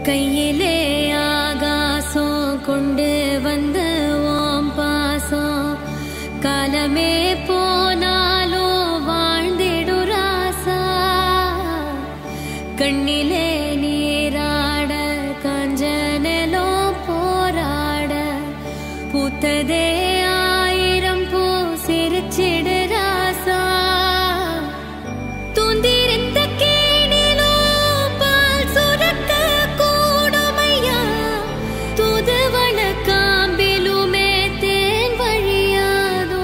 கையிலே ஆகாசம் கொண்டு வந்த ஓம் பாசம் காலமே போனாலும் வாழ்ந்திடு ராசா கண்ணிலே நீராட கஞ்சனலோ போராட பூத்ததே ஆயிரம் பூ சிரிச்சிடு ராசா தூந்திருந்த கேணிலோ பால் சுரக்க கூடுமையா தூதுவன காம்பிலுமே தேன் வழியாதோ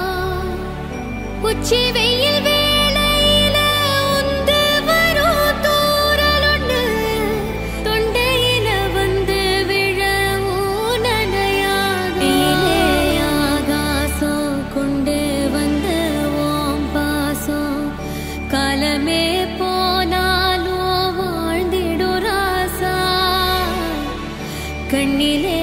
உச்சி வெயில் வேளையில உந்து வரும் தூறலொன்னு தொண்டையில வந்து விழவும் நனையாதோ. ஆகாசம் கொண்டு வந்த ஓம் பாசம் காலமே போனாலும் வாழ்ந்திடு ராசா கண்ணிலே